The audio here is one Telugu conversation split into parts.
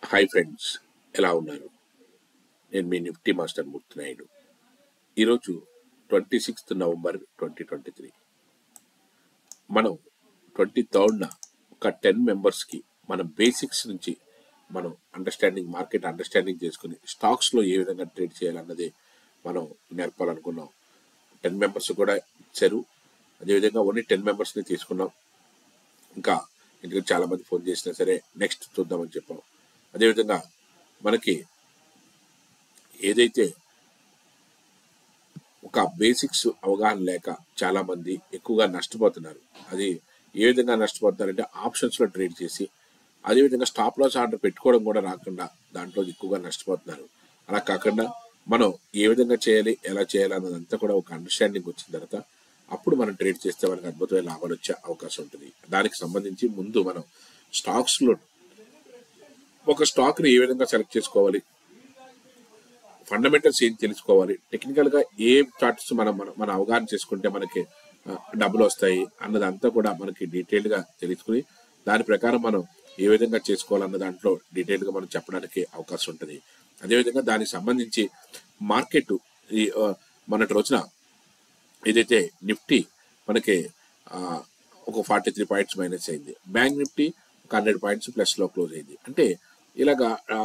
హాయ్ ఫ్రెండ్స్ ఎలా ఉన్నారు నేను మీ నిఫ్టీ మాస్టర్ మూర్తి నాయుడు ఈరోజు twenty sixth November twenty twenty three మనం ట్వంటీ థర్డ్న ఒక టెన్ మెంబర్స్కి మన బేసిక్స్ నుంచి మనం అండర్స్టాండింగ్ మార్కెట్ అండర్స్టాండింగ్ చేసుకుని స్టాక్స్లో ఏ విధంగా ట్రేడ్ చేయాలన్నది మనం నేర్పాలనుకున్నాం టెన్ మెంబర్స్ కూడా ఇచ్చారు అదేవిధంగా ఓన్లీ టెన్ మెంబర్స్ని తీసుకున్నాం ఇంకా ఇంటికి చాలా మంది ఫోన్ చేసినా సరే నెక్స్ట్ చూద్దామని చెప్పాం అదేవిధంగా మనకి ఏదైతే ఒక బేసిక్స్ అవగాహన లేక చాలా మంది ఎక్కువగా నష్టపోతున్నారు అది ఏ విధంగా నష్టపోతున్నారంటే ఆప్షన్స్ లో ట్రేడ్ చేసి అదేవిధంగా స్టాప్ లాస్ ఆర్డర్ పెట్టుకోవడం కూడా రాకుండా దాంట్లో ఎక్కువగా నష్టపోతున్నారు అలా కాకుండా మనం ఏ విధంగా చేయాలి ఎలా చేయాలి అన్నదంతా కూడా ఒక అండర్స్టాండింగ్ వచ్చిన తర్వాత అప్పుడు మనం ట్రేడ్ చేస్తే మనకు అద్భుతమైన లాభాలు వచ్చే అవకాశం ఉంటుంది దానికి సంబంధించి ముందు మనం స్టాక్స్ లో ఒక స్టాక్ ని ఏ విధంగా సెలెక్ట్ చేసుకోవాలి ఫండమెంటల్స్ ఏం తెలుసుకోవాలి టెక్నికల్ గా ఏ చార్ట్స్ మనం మన మన అవగాహన చేసుకుంటే మనకి ఆ, డబ్బులు వస్తాయి అన్నదంతా కూడా మనకి డీటెయిల్ గా తెలుసుకుని దాని ప్రకారం మనం ఏ విధంగా చేసుకోవాలన్న దాంట్లో డీటెయిల్ గా మనం చెప్పడానికి అవకాశం ఉంటుంది అదేవిధంగా దానికి సంబంధించి మార్కెట్ ఈ ఆ, మొన్నటి రోజున ఏదైతే నిఫ్టీ మనకి ఆ, ఒక ఫార్టీ త్రీ పాయింట్స్ మైనస్ అయింది బ్యాంక్ నిఫ్టీ ఒక హండ్రెడ్ పాయింట్స్ ప్లస్ లో క్లోజ్ అయింది అంటే ఇలాగా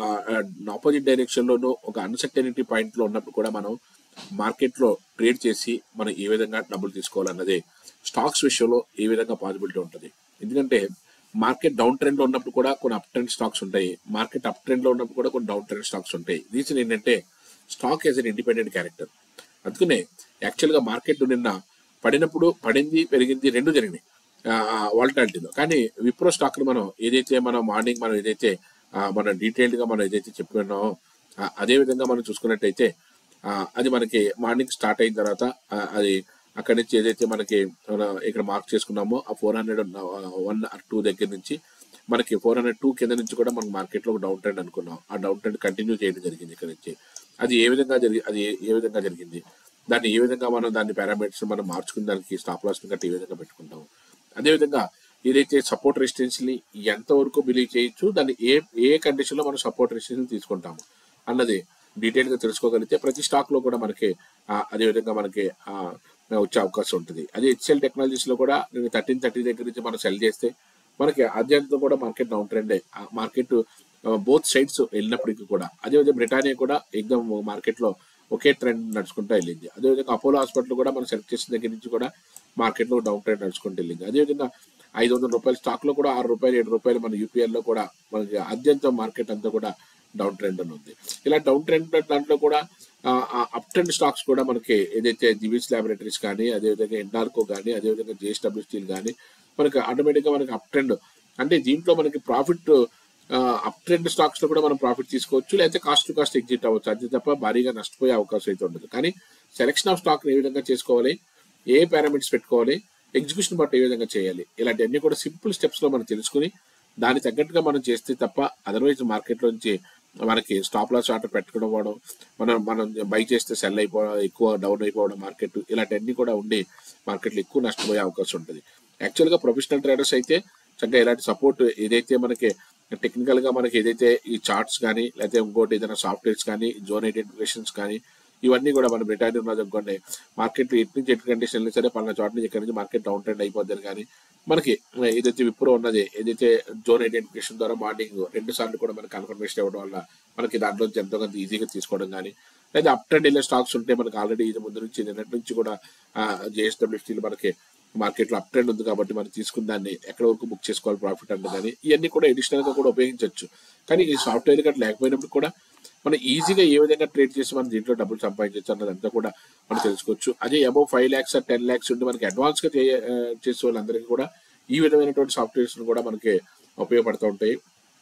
ఆపోజిట్ డైరెక్షన్ లోనూ ఒక అన్సర్టనిటీ పాయింట్ లో ఉన్నప్పుడు కూడా మనం మార్కెట్ లో ట్రేడ్ చేసి మనం ఏ విధంగా డబ్బులు తీసుకోవాలన్నదే స్టాక్స్ విషయంలో ఏ విధంగా పాసిబిలిటీ ఉంటుంది ఎందుకంటే మార్కెట్ డౌన్ ట్రెండ్ లో ఉన్నప్పుడు కూడా కొన్ని అప్ ట్రెండ్ స్టాక్స్ ఉంటాయి మార్కెట్ అప్ ట్రెండ్ లో ఉన్నప్పుడు కూడా కొన్ని డౌన్ ట్రెండ్ స్టాక్స్ ఉంటాయి రీజన్ ఏంటంటే stock as an independent character అందుకనే యాక్చువల్ గా మార్కెట్ నిన్న పడినప్పుడు పడింది పెరిగింది రెండు జరిగినాయి వాలటాలిటీలో కానీ విప్రో స్టాక్ మనం ఏదైతే మనం మార్నింగ్ మనం ఏదైతే ఆ, మన డీటెయిల్డ్ గా మనం ఏదైతే చెప్పుకున్నామో ఆ, అదే విధంగా మనం చూసుకున్నట్టయితే ఆ, అది మనకి మార్నింగ్ స్టార్ట్ అయిన తర్వాత ఆ, అది అక్కడి నుంచి ఏదైతే మనకి మన ఇక్కడ మార్క్ చేసుకున్నామో ఆ four hundred one or two దగ్గర నుంచి మనకి ఫోర్ హండ్రెడ్ టూ కింద నుంచి కూడా మనం మార్కెట్ లో ఒక డౌన్ ట్రెండ్ అనుకున్నాం ఆ డౌన్ ట్రెండ్ కంటిన్యూ చేయడం జరిగింది ఇక్కడ నుంచి అది ఏ విధంగా జరిగి అది ఏ- ఏ విధంగా జరిగింది దాన్ని ఏ విధంగా మనం దాన్ని పారామీటర్స్ మనం మార్చుకుని దానికి స్టాప్ లాస్ కట్టి ఏ విధంగా పెట్టుకుంటాం అదేవిధంగా ఏదైతే సపోర్ట్ రెసిస్టెన్స్ ని ఎంత వరకు బిలీవ్ చేయొచ్చు దాన్ని ఏ ఏ కండిషన్ లో మనం సపోర్ట్ రెసిస్టెన్స్ తీసుకుంటాము అన్నది డీటెయిల్ గా తెలుసుకోగలిగితే ప్రతి స్టాక్ లో కూడా మనకి ఆ, అదే విధంగా మనకి ఆ, వచ్చే అవకాశం ఉంటుంది అదే హెచ్ఎల్ టెక్నాలజీస్ లో కూడా నేను థర్టీన్ థర్టీ దగ్గర నుంచి మనం సెల్ చేస్తే మనకి అత్యంతం కూడా market down trend market both sides వెళ్ళినప్పటికీ కూడా అదేవిధంగా బ్రిటానియా కూడా ఎగ్దమ్ మార్కెట్ లో ఒకే ట్రెండ్ నడుచుకుంటూ వెళ్ళింది అదేవిధంగా అపోలో హాస్పిటల్ కూడా మనం సెలెక్ట్ చేసిన దగ్గర నుంచి కూడా మార్కెట్ లో డౌన్ ట్రెండ్ నడుచుకుంటూ వెళ్ళింది అదేవిధంగా ఐదు వందల రూపాయల స్టాక్ లో కూడా ఆరు రూపాయలు ఏడు రూపాయలు మన యూపీఎల్ లో కూడా మనకి అత్యంత మార్కెట్ అంతా కూడా డౌన్ ట్రెండ్ అని ఉంది ఇలా డౌన్ ట్రెండ్ దాంట్లో కూడా అప్ ట్రెండ్ స్టాక్స్ కూడా మనకి ఏదైతే దివీస్ ల్యాబొరేటరీస్ కానీ అదేవిధంగా ఎన్ఆర్కో కానీ అదేవిధంగా జేఎస్డబ్ల్యూ స్టీల్ కానీ మనకి ఆటోమేటిక్ గా మనకి అప్ ట్రెండ్ అంటే దీంట్లో మనకి ప్రాఫిట్ అప్ ట్రెండ్ స్టాక్స్ లో కూడా మనం ప్రాఫిట్ తీసుకోవచ్చు లేకపోతే కాస్ట్ టు కాస్ట్ ఎగ్జిట్ అవ్వచ్చు అంతే తప్ప భారీగా నష్టపోయే అవకాశం అయితే ఉండదు కానీ సెలెక్షన్ ఆఫ్ స్టాక్ ఏ విధంగా చేసుకోవాలి ఏ పారామీటర్స్ పెట్టుకోవాలి ఎగ్జిక్యూషన్ బట్టి ఏ విధంగా చేయాలి ఇలాంటివన్నీ కూడా సింపుల్ స్టెప్స్ లో మనం తెలుసుకుని దాని తగ్గట్టుగా మనం చేస్తే తప్ప అదర్వైజ్ మార్కెట్ నుంచి మనకి స్టాప్ లాస్ ఆర్డర్ పెట్టుకోవడం పోవడం మనం మనం బై చేస్తే సెల్ అయిపోవడం ఎక్కువ డౌన్ అయిపోవడం మార్కెట్ ఇలాంటివన్నీ కూడా ఉండి మార్కెట్లో ఎక్కువ నష్టపోయే అవకాశం ఉంటుంది యాక్చువల్ గా ప్రొఫెషనల్ ట్రేడర్స్ అయితే చక్కగా ఇలాంటి సపోర్ట్ ఏదైతే మనకి టెక్నికల్ గా మనకి ఏదైతే ఈ చార్ట్స్ కానీ లేకపోతే ఇంకోటి ఏదైనా సాఫ్ట్వేర్స్ కానీ జోన్ ఐడెంటిఫికేషన్స్ కానీ ఇవన్నీ కూడా మన బ్రిటానియా ఉన్నది అనుకోండి మార్కెట్ ఎటు నుంచి ఎటు కండిషన్ వెళ్ళినా సరే పలానా చోట నుంచి ఇక్కడ నుంచి మార్కెట్ డౌన్ ట్రెండ్ అయిపోద్దని కానీ మనకి ఏదైతే విప్రో ఉన్నది ఏదైతే జోన్ ఐడెంటిఫికేషన్ ద్వారా మార్నింగ్ రెండు సార్లు కూడా మనకి కన్ఫర్మేషన్ ఇవ్వడం వల్ల మనకి దాంట్లో నుంచి ఎంతో కొంత ఈజీగా తీసుకోవడం కానీ లేదా అప్ ట్రెండ్ వెళ్ళే స్టాక్స్ ఉంటే మనకి ఆల్రెడీ ఇది ముందు నుంచి నిన్నటి నుంచి కూడా జేఎస్డబ్ల్యూ స్టీల్ మనకి మార్కెట్ లో అప్ ట్రెండ్ ఉంది కాబట్టి మనం తీసుకున్న దాన్ని ఎక్కడ వరకు బుక్ చేసుకోవాలి ప్రాఫిట్ అంటే కానీ ఇవన్నీ కూడా అడిషనల్ గా కూడా ఉపయోగించవచ్చు కానీ ఈ సాఫ్ట్వేర్ గట్రా లేకపోయినప్పుడు కూడా మనం ఈజీగా ఏ విధంగా ట్రేడ్ చేసి మనం దీంట్లో డబ్బులు సంపాదించవచ్చు అన్నదంతా కూడా మనం తెలుసుకోవచ్చు అదే above five lakhs ten lakhs ఉంటే మనకి అడ్వాన్స్ గా చే- ఆ, చేసే వాళ్ళందరికీ కూడా ఈ విధమైనటువంటి సాఫ్ట్వేర్స్ కూడా మనకి ఉపయోగపడుతూ ఉంటాయి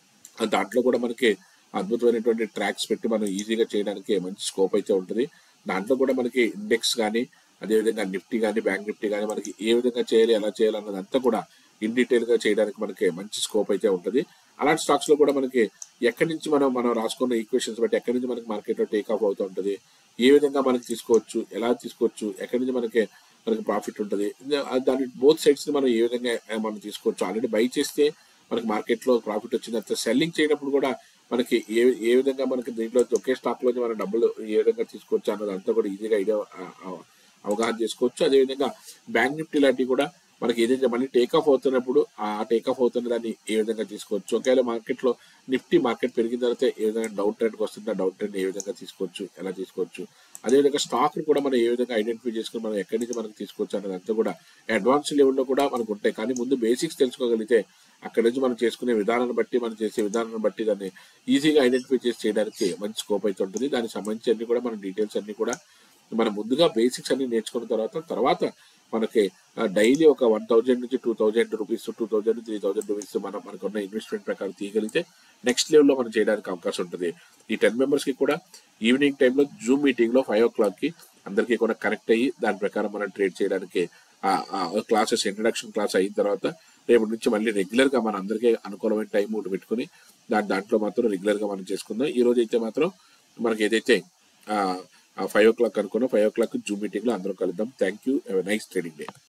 ఆ దాంట్లో కూడా మనకి అద్భుతమైనటువంటి ట్రాక్స్ పెట్టి మనం ఈజీగా చేయడానికి మంచి స్కోప్ అయితే ఉంటుంది దాంట్లో కూడా మనకి ఇండెక్స్ కానీ అదేవిధంగా నిఫ్టీ కానీ బ్యాంక్ నిఫ్టీ కానీ మనకి ఏ విధంగా చేయాలి ఎలా చేయాలి అన్నదంతా కూడా ఇన్ డీటెయిల్ గా చేయడానికి మనకి మంచి స్కోప్ అయితే ఉంటుంది అలాంటి స్టాక్స్ లో కూడా మనకి ఎక్కడి నుంచి మనం మనం రాసుకున్న ఈక్వేషన్స్ బట్టి ఎక్కడి నుంచి మనకి మార్కెట్ లో టేక్ ఆఫ్ అవుతూ ఉంటుంది ఏ విధంగా మనకి తీసుకోవచ్చు ఎలా తీసుకోవచ్చు ఎక్కడి నుంచి మనకి మనకి ప్రాఫిట్ ఉంటుంది దాని బోత్ సైడ్స్ ని మనం ఏ విధంగా ఆ, మనం తీసుకోవచ్చు ఆల్రెడీ బై చేస్తే మనకి మార్కెట్ లో ప్రాఫిట్ వచ్చిన తర్వాత సెల్లింగ్ చేయనప్పుడు కూడా మనకి ఏ ఏ విధంగా మనకి దీంట్లో ఒకే స్టాక్ లో మన డబ్బులు ఏ విధంగా తీసుకోవచ్చు అన్నది అంతా కూడా ఈజీగా ఐడియా అవగాహన చేసుకోవచ్చు అదేవిధంగా బ్యాంక్ నిఫ్టీ లాంటివి కూడా మనకి ఏదైతే మళ్ళీ టేక్ ఆఫ్ అవుతున్నప్పుడు ఆ టేక్ ఆఫ్ అవుతున్న దాన్ని ఏ విధంగా తీసుకోవచ్చు ఒకవేళ మార్కెట్ లో నిఫ్టీ మార్కెట్ పెరిగిన తర్వాత ఏ విధంగా డౌన్ ట్రెండ్ వస్తుంది ఆ డౌన్ ట్రెండ్ ఏ విధంగా తీసుకోవచ్చు ఎలా తీసుకోవచ్చు అదేవిధంగా స్టాక్ కూడా మనం ఏ విధంగా ఐడెంటిఫై చేసుకుని మనం ఎక్కడి నుంచి మనకి తీసుకోవచ్చు అనేది అంతా కూడా అడ్వాన్స్ లెవెల్లో కూడా మనకు ఉంటాయి కానీ ముందు బేసిక్స్ తెలుసుకోగలిగితే అక్కడి నుంచి మనం చేసుకునే విధానాన్ని బట్టి మనం చేసే విధానాన్ని బట్టి దాన్ని ఈజీగా ఐడెంటిఫై చేసి చేయడానికి మంచి స్కోప్ అయితే ఉంటుంది దానికి సంబంధించి అన్ని కూడా మన డీటెయిల్స్ అన్ని కూడా మనం ముందుగా బేసిక్స్ అన్ని నేర్చుకున్న తర్వాత తర్వాత మనకి డైలీ ఒక వన్ థౌజండ్ నుంచి two thousand rupees two thousand three thousand rupees మనం మనకున్న ఇన్వెస్ట్మెంట్ ప్రకారం తీయగలిగితే నెక్స్ట్ లెవెల్లో మనం చేయడానికి అవకాశం ఉంటుంది ఈ టెన్ మెంబర్స్ కి కూడా ఈవినింగ్ టైంలో జూమ్ మీటింగ్ లో ఫైవ్ ఓ క్లాక్ కి అందరికీ కూడా కనెక్ట్ అయ్యి దాని ప్రకారం మనం ట్రేడ్ చేయడానికి క్లాసెస్ ఇంట్రడక్షన్ క్లాస్ అయిన తర్వాత రేపటి నుంచి మళ్ళీ రెగ్యులర్ గా మన అందరికీ అనుకూలమైన టైం ఒకటి పెట్టుకుని దాని దాంట్లో మాత్రం రెగ్యులర్ గా మనం చేసుకుందాం ఈ రోజు అయితే మాత్రం మనకి ఏదైతే ఫైవ్ ఓ క్లాక్ అనుకున్నా five o'clock Zoom meeting లో అందరం కలుద్దాం thank you nice trading day